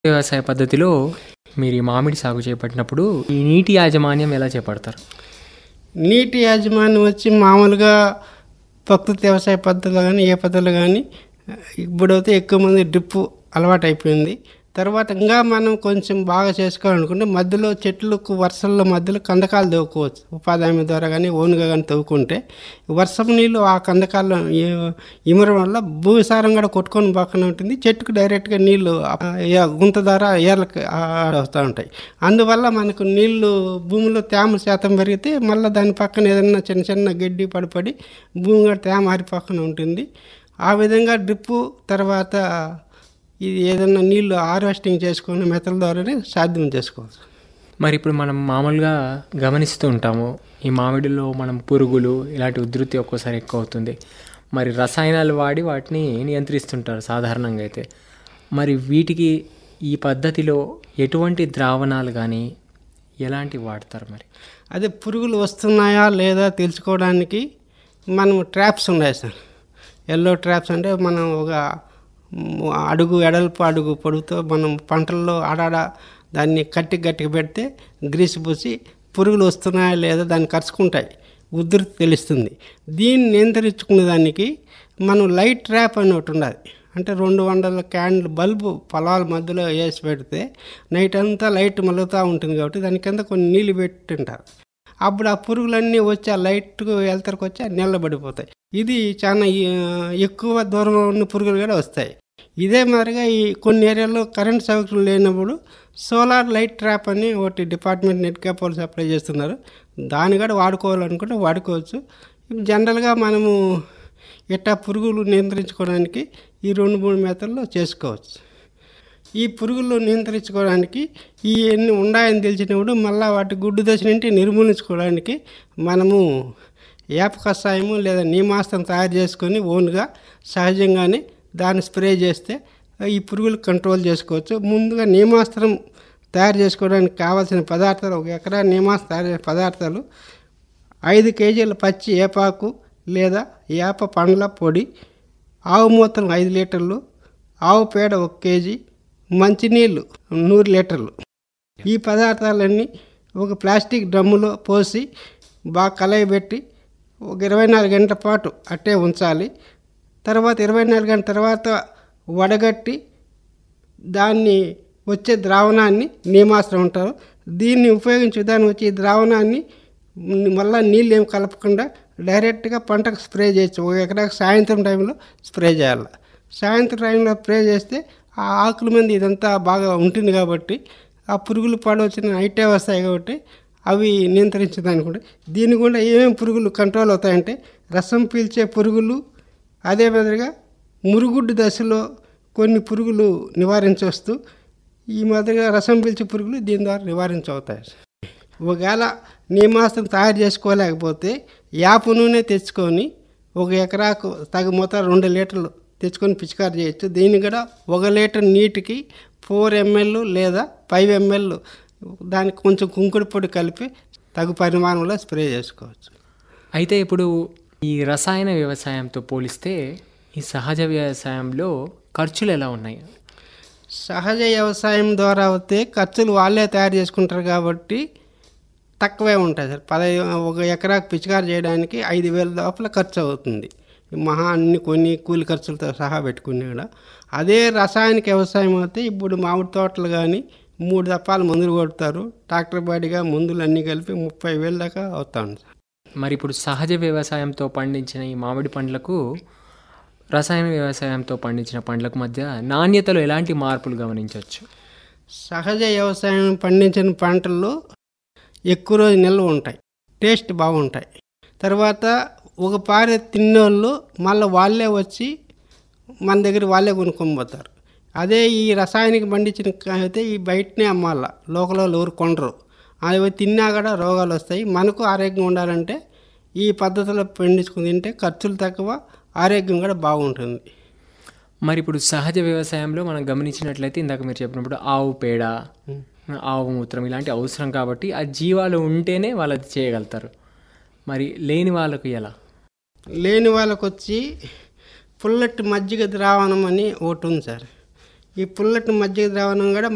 వ్యవసాయ పద్ధతిలో మీరు ఈ మామిడి సాగు చేపట్టినప్పుడు ఈ నీటి యాజమాన్యం ఎలా చేపడతారు నీటి యాజమాన్యం వచ్చి మామూలుగా ప్రకృతి వ్యవసాయ పద్ధతులు కానీ ఏ పద్ధతులు కానీ ఇప్పుడైతే ఎక్కువ మంది డ్రిప్పు అలవాటు అయిపోయింది తర్వాత ఇంకా మనం కొంచెం బాగా చేసుకోవాలనుకుంటే మధ్యలో చెట్లకు వర్షంలో మధ్యలో కందకాలు తవ్వుకోవచ్చు ఉపాధి హామీ ద్వారా కానీ ఓన్గా కానీ తవ్వుకుంటే వర్షం నీళ్ళు ఆ కందకాల్లో ఇ- ఇమరడం వల్ల భూసారం కూడా కొట్టుకొని పక్కన ఉంటుంది చెట్టుకు డైరెక్ట్గా నీళ్లు ఆ ఏ- గుంత ద్వారా ఏర్లకు వస్తూ ఉంటాయి అందువల్ల మనకు నీళ్లు భూమిలో తేమ శాతం పెరిగితే మళ్ళీ దాని పక్కన ఏదైనా చిన్న చిన్న గడ్డి పడిపడి భూమి కూడా తేమ ఆరి పక్కన ఉంటుంది ఆ విధంగా డ్రిప్పు తర్వాత ఇది ఏదైనా నీళ్లు హార్వెస్టింగ్ చేసుకుని మెతల ద్వారానే సాధ్యం చేసుకోవచ్చు మరి ఇప్పుడు మనం మామూలుగా గమనిస్తూ ఉంటాము ఈ మామిడిలో మనం పురుగులు ఇలాంటి ఉధృతి ఒక్కోసారి ఎక్కువ అవుతుంది మరి రసాయనాలు వాడి వాటిని నియంత్రిస్తుంటారు సాధారణంగా అయితే మరి వీటికి ఈ పద్ధతిలో ఎటువంటి ద్రావణాలు కానీ ఎలాంటివి వాడతారు మరి అదే పురుగులు వస్తున్నాయా లేదా తెలుసుకోవడానికి మనం ట్రాప్స్ ఉన్నాయి సార్ ఎల్లో ట్రాప్స్ అంటే మనం ఒక మ్, అడుగు ఎడల్పు అడుగు పొడుగుతో మనం పంటల్లో ఆడాడ దాన్ని కట్టి గట్టిగా పెడితే గ్రీస్ పూసి పురుగులు వస్తున్నాయా లేదా దాన్ని కరుచుకుంటాయి ఉధృతి తెలుస్తుంది దీన్ని నియంత్రించుకునే దానికి మనం లైట్ ట్రాప్ అని ఒకటి ఉండాలి అంటే రెండు వందల క్యాండిల్ బల్బు పొలాల మధ్యలో వేసి పెడితే నైట్ అంతా లైట్ మలుగుతూ ఉంటుంది కాబట్టి దాని కింద కొన్ని నీళ్ళు పెట్టింటారు అప్పుడు ఆ పురుగులన్నీ వచ్చి ఆ లైట్కు వెళ్తరికి వచ్చి ఆ నిలబడిపోతాయి ఇది చాలా ఆ, ఎక్కువ దూరంలో ఉన్న పురుగులు కూడా వస్తాయి ఇదే మాదిరిగా ఈ కొన్ని ఏరియాల్లో కరెంట్ సౌకర్యం లేనప్పుడు సోలార్ లైట్ ట్రాప్ అని ఒకటి డిపార్ట్మెంట్ నెట్ క్యాపోలు సప్లై చేస్తున్నారు దాన్ని కూడా వాడుకోవాలనుకుంటే వాడుకోవచ్చు జనరల్గా మనము ఇట్టా పురుగులు నియంత్రించుకోవడానికి ఈ రెండు మూడు మెథడ్లో చేసుకోవచ్చు ఈ పురుగులు నియంత్రించుకోవడానికి ఈ ఎన్ని ఉన్నాయని తెలిసినప్పుడు మళ్ళీ వాటి గుడ్డు దశ నుండి నిర్మూలించుకోవడానికి మనము ఏప కషాయము లేదా నీమాస్త్రం తయారు చేసుకొని ఓన్గా సహజంగానే దాన్ని స్ప్రే చేస్తే ఈ పురుగులు కంట్రోల్ చేసుకోవచ్చు ముందుగా నీమాస్త్రం తయారు చేసుకోవడానికి కావాల్సిన పదార్థాలు ఒక ఎకరా నీమాస్త్రం తయారు చేసే పదార్థాలు ఐదు కేజీల పచ్చి ఏపాకు లేదా ఏప పండ్ల పొడి ఆవు మూత్రం ఐదు లీటర్లు ఆవు పేడ ఒక కేజీ మంచినీళ్ళు నూరు లీటర్లు ఈ పదార్థాలన్నీ ఒక ప్లాస్టిక్ డ్రమ్ములో పోసి బాగా కలయబెట్టి ఒక ఇరవై నాలుగు గంటల పాటు అట్టే ఉంచాలి తర్వాత ఇరవై నాలుగు గంటల తర్వాత వడగట్టి దాన్ని వచ్చే ద్రావణాన్ని నీమాస్త్రం అంటారు దీన్ని ఉపయోగించే విధానం వచ్చి ఈ ద్రావణాన్ని మళ్ళీ నీళ్ళు ఏం కలపకుండా డైరెక్ట్గా పంటకు స్ప్రే చేయొచ్చు ఒక ఎకరాకు సాయంత్రం టైంలో స్ప్రే చేయాలి సాయంత్రం టైంలో స్ప్రే చేస్తే ఆ ఆకుల మీద ఇదంతా బాగా ఉంటుంది కాబట్టి ఆ పురుగులు పాడు వచ్చిన ఐటే వస్తాయి కాబట్టి అవి నియంత్రించడానికి కూడా దీని కూడా ఏమేమి పురుగులు కంట్రోల్ అవుతాయంటే రసం పీల్చే పురుగులు అదే మాదిరిగా మురుగుడ్డు దశలో కొన్ని పురుగులు నివారించవస్తూ ఈ మాదిరిగా రసం పీల్చే పురుగులు దీని ద్వారా నివారించవుతాయి ఒకవేళ నీమాస్త్రం తయారు చేసుకోలేకపోతే యాప నూనె తెచ్చుకొని ఒక ఎకరాకు తగు మొత్తం రెండు లీటర్లు తెచ్చుకొని పిచికారి చేయొచ్చు దీన్ని కూడా ఒక లీటర్ నీటికి ఫోర్ ఎంఎల్ లేదా ఫైవ్ ఎంఎల్ దానికి కొంచెం కుంకుడు పొడి కలిపి తగు పరిమాణంలో స్ప్రే చేసుకోవచ్చు అయితే ఇప్పుడు ఈ రసాయన వ్యవసాయంతో పోలిస్తే ఈ సహజ వ్యవసాయంలో ఖర్చులు ఎలా ఉన్నాయి సహజ వ్యవసాయం ద్వారా అయితే ఖర్చులు వాళ్ళే తయారు చేసుకుంటారు కాబట్టి తక్కువే ఉంటాయి సార్ పదహైదు ఒక ఎకరాకు పిచికారి చేయడానికి ఐదు వేల లోపల ఖర్చు అవుతుంది మహా అన్ని కొన్ని కూలి ఖర్చులతో సహా పెట్టుకుని కూడా అదే రసాయనిక వ్యవసాయం అయితే ఇప్పుడు మామిడి తోటలు కానీ మూడు దప్పాలు మందులు కొడతారు ట్రాక్టర్ బాడీగా మందులు అన్నీ కలిపి ముప్పై వేల దాకా అవుతాను సార్ మరి ఇప్పుడు సహజ వ్యవసాయంతో పండించిన ఈ మామిడి పండ్లకు రసాయన వ్యవసాయంతో పండించిన పండ్లకు మధ్య నాణ్యతలో ఎలాంటి మార్పులు గమనించవచ్చు సహజ వ్యవసాయం పండించిన పంటల్లో ఎక్కువ రోజు నిల్వ ఉంటాయి టేస్ట్ బాగుంటాయి తర్వాత ఒక పారె తిన్నోళ్ళు మళ్ళీ వాళ్ళే వచ్చి మన దగ్గర వాళ్ళే కొనుక్కొని పోతారు అదే ఈ రసాయనిక పండించిన కాయ అయితే ఈ బయటనే అమ్మాల లోకల్ వాళ్ళు ఎవరు కొనరు అవి తిన్నా కూడా రోగాలు వస్తాయి మనకు ఆరోగ్యం ఉండాలంటే ఈ పద్ధతిలో పండించుకుని తింటే ఖర్చులు తక్కువ ఆరోగ్యం కూడా బాగుంటుంది మరి ఇప్పుడు సహజ వ్యవసాయంలో మనం గమనించినట్లయితే ఇందాక మీరు చెప్పినప్పుడు ఆవు పేడ ఆవు మూత్రం ఇలాంటి అవసరం కాబట్టి ఆ జీవాలు ఉంటేనే వాళ్ళు అది చేయగలుగుతారు మరి లేని వాళ్ళకు ఎలా లేని వాళ్ళకు వచ్చి పుల్లటి మజ్జిగ ద్రావణం అని ఒకటి ఉంది సార్ ఈ పుల్లటి మజ్జిగ ద్రావణం కూడా